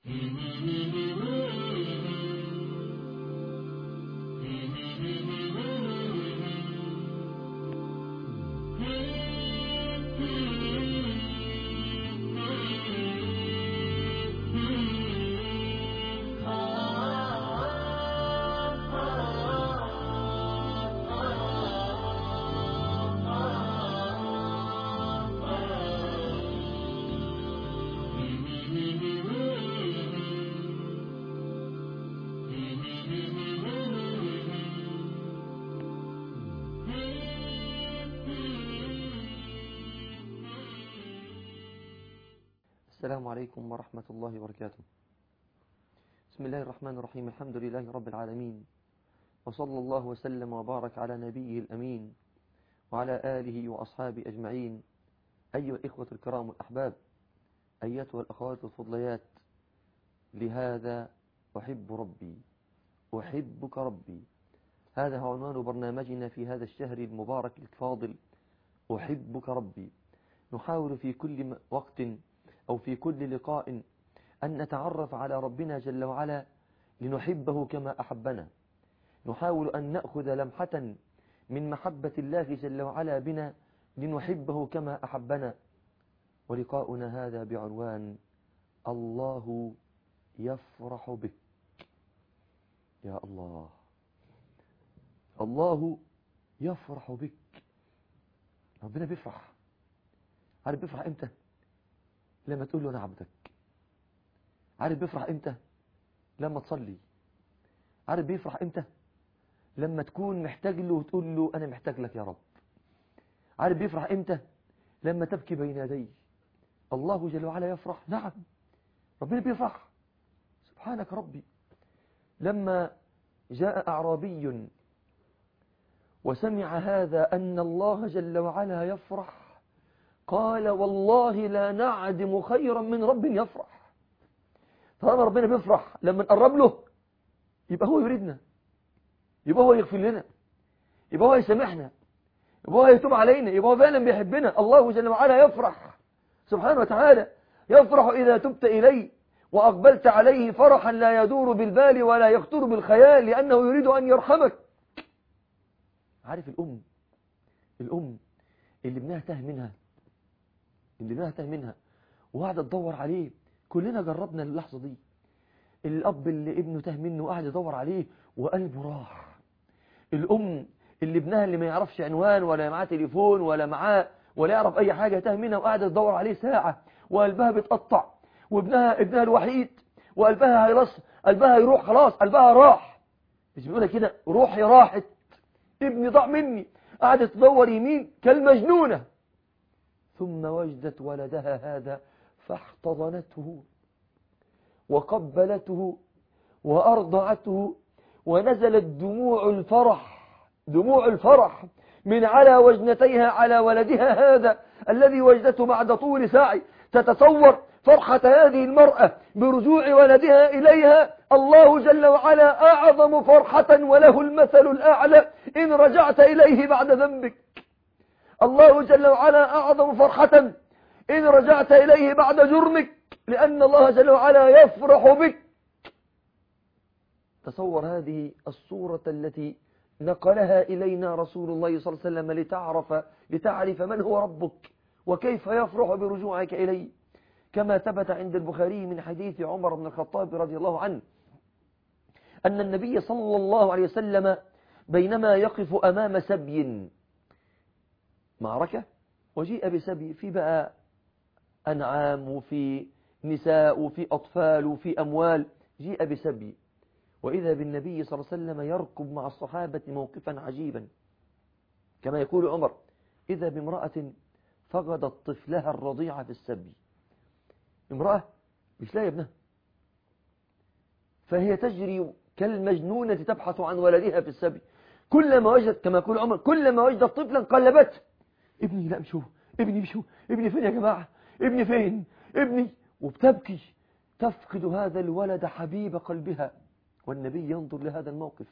السلام عليكم ورحمة الله وبركاته بسم الله الرحمن الرحيم الحمد لله رب العالمين وصلى الله وسلم وبارك على نبيه الأمين وعلى آله وأصحابه أجمعين أيها الإخوة الكرام الأحباب أيتها الأخوات الفضليات لهذا أحب ربي أحبك ربي هذا هو عنوان برنامجنا في هذا الشهر المبارك الفاضل أحبك ربي نحاول في كل وقت أو في كل لقاء أن نتعرف على ربنا جل وعلا لنحبه كما أحبنا نحاول أن نأخذ لمحة من محبة الله جل وعلا بنا لنحبه كما أحبنا ولقاؤنا هذا بعنوان الله يفرح بك يا الله الله يفرح بك ربنا بيفرح عارف بيفرح امتى لما تقول له انا عبدك عارف بيفرح امتى لما تصلي عارف بيفرح امتى لما تكون محتاج له وتقول له انا محتاج لك يا رب عارف بيفرح امتى لما تبكي بين يديه الله جل وعلا يفرح نعم ربنا بيفرح سبحانك ربي لما جاء أعرابي وسمع هذا أن الله جل وعلا يفرح قال والله لا نعدم خيرا من رب يفرح طالما ربنا بيفرح لما نقرب له يبقى هو يريدنا يبقى هو يغفر لنا يبقى هو يسامحنا يبقى هو يتوب علينا يبقى هو فعلا بيحبنا الله جل وعلا يفرح سبحانه وتعالى يفرح إذا تبت إليه وأقبلت عليه فرحا لا يدور بالبال ولا يخطر بالخيال لأنه يريد أن يرحمك عارف الأم الأم اللي ابنها تاه منها اللي ابنها تاه منها وقاعدة تدور عليه كلنا جربنا اللحظة دي الأب اللي ابنه تاه منه قاعد يدور عليه وقلبه راح الأم اللي ابنها اللي ما يعرفش عنوان ولا معاه تليفون ولا معاه ولا يعرف أي حاجة تاه منها وقاعدة تدور عليه ساعة وقلبها بيتقطع وابنها ابنها الوحيد وقلبها هيلص قلبها يروح خلاص قلبها راح مش بيقولها كده روحي راحت ابني ضاع مني قعدت تدور يمين كالمجنونة ثم وجدت ولدها هذا فاحتضنته وقبلته وأرضعته ونزلت دموع الفرح دموع الفرح من على وجنتيها على ولدها هذا الذي وجدته بعد طول ساعي تتصور فرحة هذه المرأة برجوع ولدها إليها الله جل وعلا أعظم فرحة وله المثل الأعلى إن رجعت إليه بعد ذنبك الله جل وعلا أعظم فرحة إن رجعت إليه بعد جرمك لأن الله جل وعلا يفرح بك تصور هذه الصورة التي نقلها إلينا رسول الله صلى الله عليه وسلم لتعرف, لتعرف من هو ربك وكيف يفرح برجوعك إليه كما ثبت عند البخاري من حديث عمر بن الخطاب رضي الله عنه أن النبي صلى الله عليه وسلم بينما يقف أمام سبي معركة وجيء بسبي في بقى أنعام وفي نساء وفي أطفال وفي أموال جيء بسبي وإذا بالنبي صلى الله عليه وسلم يركب مع الصحابة موقفا عجيبا كما يقول عمر إذا بامرأة فقدت طفلها الرضيع في السبي امرأة مش لاقيه ابنها فهي تجري كالمجنونة تبحث عن ولدها في السبي كلما وجدت كما يقول عمر كلما وجدت طفلا قلبته ابني لا مش هو ابني مش هو ابني فين يا جماعة ابني فين ابني وبتبكي تفقد هذا الولد حبيب قلبها والنبي ينظر لهذا الموقف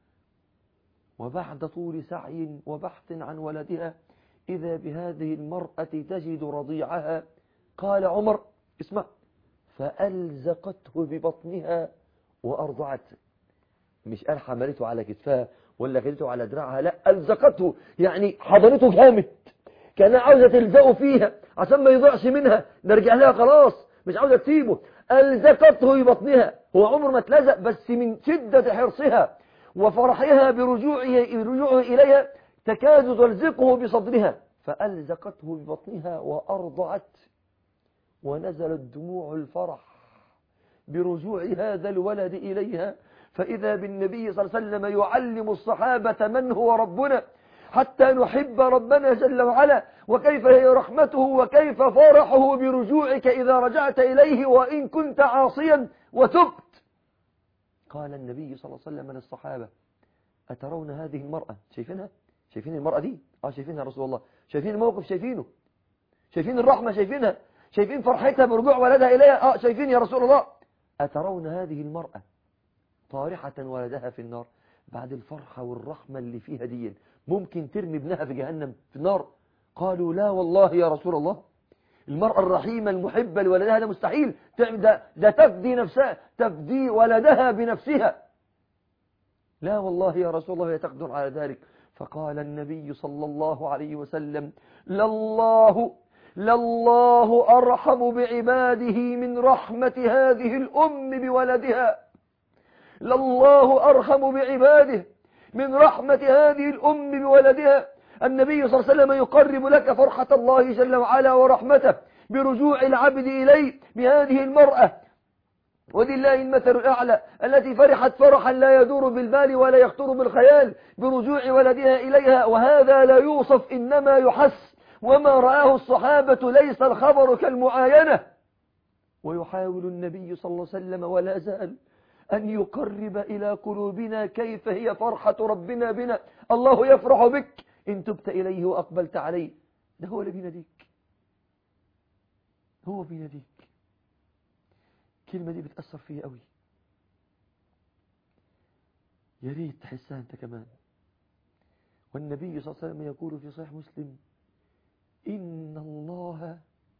وبعد طول سعي وبحث عن ولدها إذا بهذه المرأة تجد رضيعها قال عمر اسمع فألزقته ببطنها وأرضعته مش قال حملته على كتفها ولا خدته على دراعها لا ألزقته يعني حضنته جامد كانها عاوزة تلزقه فيها عشان ما يضيعش منها نرجع لها خلاص مش عاوزة تسيبه ألزقته ببطنها هو عمر ما اتلزق بس من شدة حرصها وفرحها برجوعه, برجوعه إليها تكاد تلزقه بصدرها فألزقته ببطنها وأرضعت ونزلت دموع الفرح برجوع هذا الولد إليها فإذا بالنبي صلى الله عليه وسلم يعلم الصحابة من هو ربنا حتى نحب ربنا جل وعلا وكيف هي رحمته وكيف فرحه برجوعك إذا رجعت إليه وإن كنت عاصيا وتبت قال النبي صلى الله عليه وسلم للصحابة أترون هذه المرأة شايفينها شايفين المرأة دي اه شايفينها يا رسول الله شايفين الموقف شايفينه شايفين الرحمة شايفينها شايفين فرحتها برجوع ولدها إليها اه شايفين يا رسول الله أترون هذه المرأة طارحة ولدها في النار بعد الفرحة والرحمة اللي فيها دي ممكن ترمي ابنها في جهنم في النار قالوا لا والله يا رسول الله المرأة الرحيمة المحبة لولدها ده مستحيل ده, ده تفدي نفسها تفدي ولدها بنفسها لا والله يا رسول الله هي تقدر على ذلك فقال النبي صلى الله عليه وسلم لله لله أرحم بعباده من رحمة هذه الأم بولدها لله أرحم بعباده من رحمة هذه الأم بولدها النبي صلى الله عليه وسلم يقرب لك فرحة الله جل وعلا ورحمته برجوع العبد إليه بهذه المرأة ولله المثل الأعلى التي فرحت فرحا لا يدور بالبال ولا يخطر بالخيال برجوع ولدها إليها وهذا لا يوصف إنما يحس وما رآه الصحابة ليس الخبر كالمعاينة ويحاول النبي صلى الله عليه وسلم ولا زال أن يقرب إلى قلوبنا كيف هي فرحة ربنا بنا الله يفرح بك إن تبت إليه وأقبلت عليه ده هو اللي بيناديك هو بيناديك الكلمة دي بتأثر فيا قوي يا ريت تحسها أنت كمان والنبي صلى الله عليه وسلم يقول في صحيح مسلم إن الله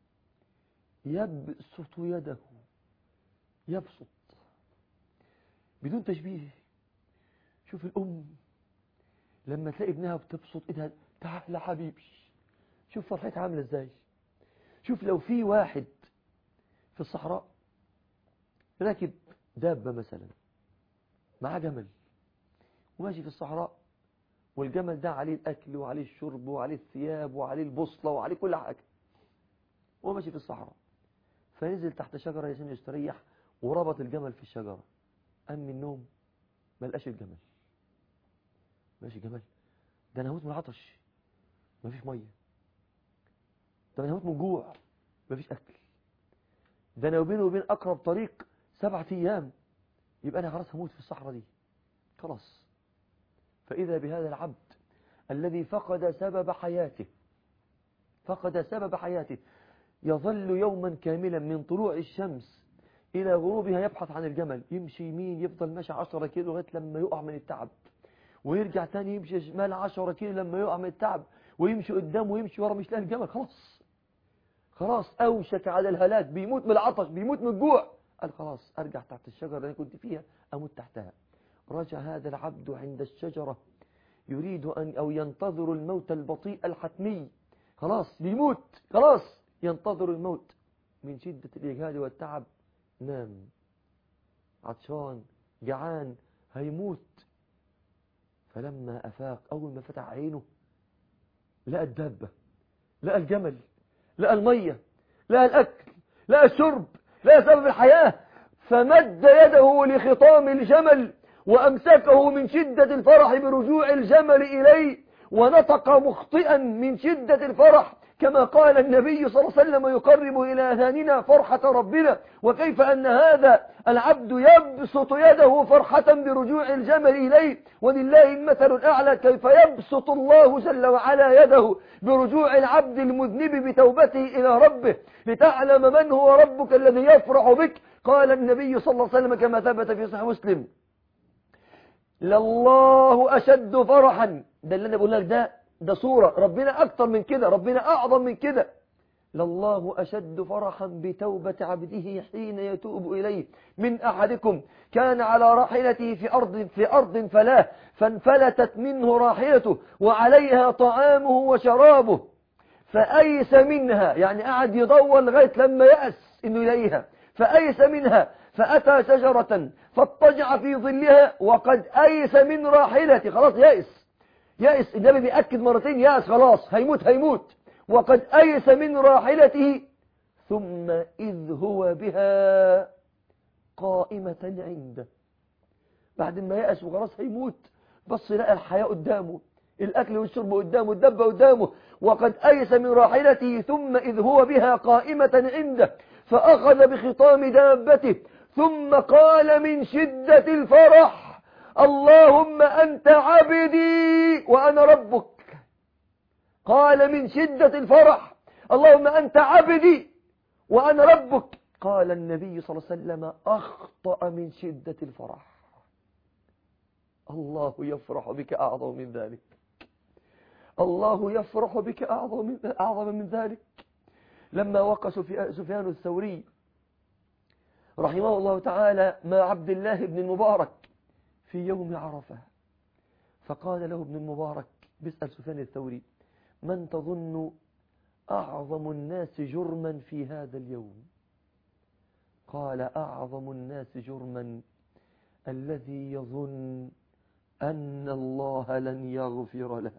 يبسط يده يبسط بدون تشبيه شوف الأم لما تلاقي ابنها بتبسط ايدها تعال حبيبي شوف فرحتها عامله ازاي شوف لو في واحد في الصحراء راكب دابة مثلا معاه جمل وماشي في الصحراء والجمل ده عليه الأكل وعليه الشرب وعليه الثياب وعليه البوصلة وعليه كل حاجة وهو ماشي في الصحراء فنزل تحت شجرة عشان يستريح وربط الجمل في الشجرة قام من النوم ما لقاش الجمل ماشي جمل ده انا هموت من العطش مفيش ميه ده انا هموت من جوع مفيش اكل ده انا وبينه وبين اقرب طريق سبعة ايام يبقى انا خلاص هموت في الصحراء دي خلاص فاذا بهذا العبد الذي فقد سبب حياته فقد سبب حياته يظل يوما كاملا من طلوع الشمس إلى غروبها يبحث عن الجمل يمشي يمين يفضل ماشي 10 كيلو لغاية لما يقع من التعب ويرجع تاني يمشي شمال 10 كيلو لما يقع من التعب ويمشي قدام ويمشي ورا مش لاقي الجمل خلاص خلاص أوشك على الهلاك بيموت من العطش بيموت من الجوع قال خلاص أرجع تحت الشجرة اللي كنت فيها أموت تحتها رجع هذا العبد عند الشجرة يريد أن أو ينتظر الموت البطيء الحتمي خلاص بيموت خلاص ينتظر الموت من شدة الإجهاد والتعب نام عطشان جعان هيموت فلما أفاق أول ما فتح عينه لقى الدابة لقى الجمل لقى المية لقى الأكل لقى الشرب لقى سبب الحياة فمد يده لخطام الجمل وأمسكه من شدة الفرح برجوع الجمل إليه ونطق مخطئا من شدة الفرح كما قال النبي صلى الله عليه وسلم يقرب إلى أذاننا فرحة ربنا وكيف أن هذا العبد يبسط يده فرحة برجوع الجمل إليه ولله المثل الأعلى كيف يبسط الله جل وعلا يده برجوع العبد المذنب بتوبته إلى ربه لتعلم من هو ربك الذي يفرح بك قال النبي صلى الله عليه وسلم كما ثبت في صحيح مسلم لله أشد فرحا ده اللي أنا بقول لك ده ده صورة ربنا أكتر من كده ربنا أعظم من كده لله أشد فرحا بتوبة عبده حين يتوب إليه من أحدكم كان على راحلته في أرض, في أرض فلاه فانفلتت منه راحلته وعليها طعامه وشرابه فأيس منها يعني قعد يدور لغاية لما يأس إنه إليها فأيس منها فأتى شجرة فاضطجع في ظلها وقد أيس من راحلته خلاص يأس يأس النبي بيأكد مرتين يأس خلاص هيموت هيموت وقد أيس من راحلته ثم إذ هو بها قائمة عنده بعد ما يأس وخلاص هيموت بص لقى الحياة قدامه الأكل والشرب قدامه الدب قدامه وقد أيس من راحلته ثم إذ هو بها قائمة عنده فأخذ بخطام دابته ثم قال من شدة الفرح اللهم أنت عبدي وأنا ربك قال من شدة الفرح اللهم أنت عبدي وأنا ربك قال النبي صلى الله عليه وسلم أخطأ من شدة الفرح الله يفرح بك أعظم من ذلك الله يفرح بك أعظم من, أعظم من ذلك لما وقع سفيان الثوري رحمه الله تعالى مع عبد الله بن المبارك في يوم عرفة فقال له ابن المبارك بيسأل سفيان الثوري من تظن أعظم الناس جرما في هذا اليوم قال أعظم الناس جرما الذي يظن أن الله لن يغفر له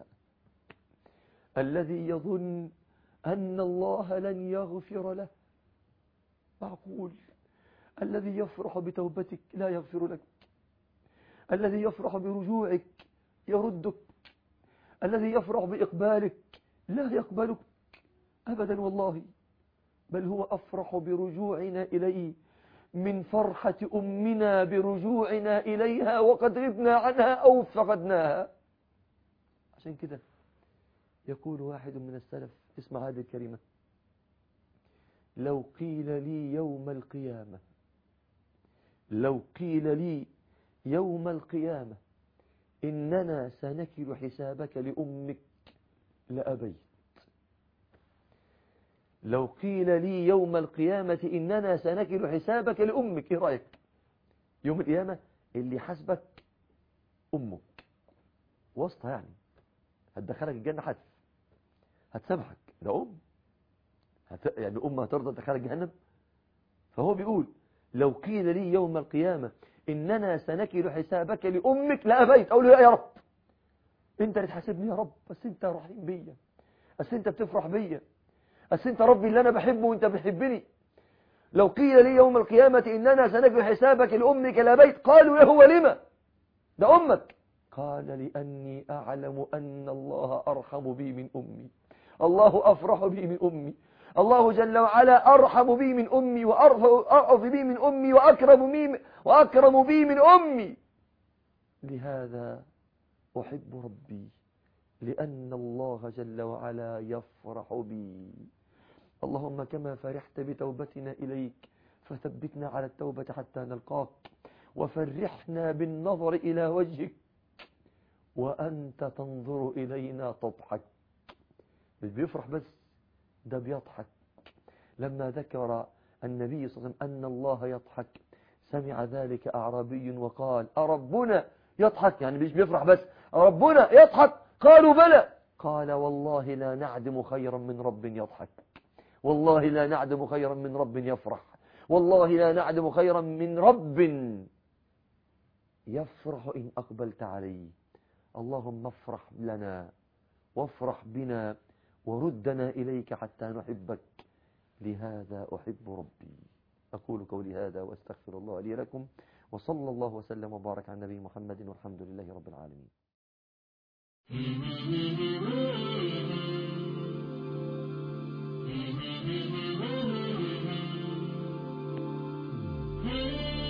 الذي يظن أن الله لن يغفر له معقول الذي يفرح بتوبتك لا يغفر لك الذي يفرح برجوعك يردك الذي يفرح بإقبالك لا يقبلك أبدا والله بل هو أفرح برجوعنا إليه من فرحة أمنا برجوعنا إليها وقد غبنا عنها أو فقدناها عشان كده يقول واحد من السلف اسمع هذه الكلمة لو قيل لي يوم القيامة لو قيل لي يوم القيامة إننا سنكل حسابك لأمك لأبيت لو قيل لي يوم القيامة إننا سنكل حسابك لأمك إيه رأيك يوم القيامة اللي حسبك أمك وسطها يعني هتدخلك الجنة حتف هتسامحك ده أم هت... يعني أم هترضى تدخلك جهنم فهو بيقول لو قيل لي يوم القيامة إننا سنكل حسابك لأمك لأبيت أقول له لا يا رب أنت اللي تحاسبني يا رب بس أنت رحيم بيا بس أنت بتفرح بيا بس أنت ربي اللي أنا بحبه وأنت بتحبني لو قيل لي يوم القيامة إننا سنكل حسابك لأمك لأبيت قالوا يا هو لما ده أمك قال لأني أعلم أن الله أرحم بي من أمي الله أفرح بي من أمي الله جل وعلا أرحم بي من أمي وأرأف بي من أمي وأكرم بي, وأكرم بي من أمي لهذا أحب ربي لأن الله جل وعلا يفرح بي اللهم كما فرحت بتوبتنا إليك فثبتنا على التوبة حتى نلقاك وفرحنا بالنظر إلى وجهك وأنت تنظر إلينا تضحك مش بيفرح بس ده بيضحك لما ذكر النبي صلى الله عليه وسلم أن الله يضحك سمع ذلك أعرابي وقال أربنا يضحك يعني مش بيفرح بس ربنا يضحك قالوا بلى قال والله لا نعدم خيرا من رب يضحك والله لا نعدم خيرا من رب يفرح والله لا نعدم خيرا من رب يفرح إن أقبلت عليه اللهم افرح لنا وافرح بنا وردنا إليك حتى نحبك لهذا أحب ربي أقول قولي هذا وأستغفر الله لي لكم وصلى الله وسلم وبارك على النبي محمد والحمد لله رب العالمين Mm-hmm.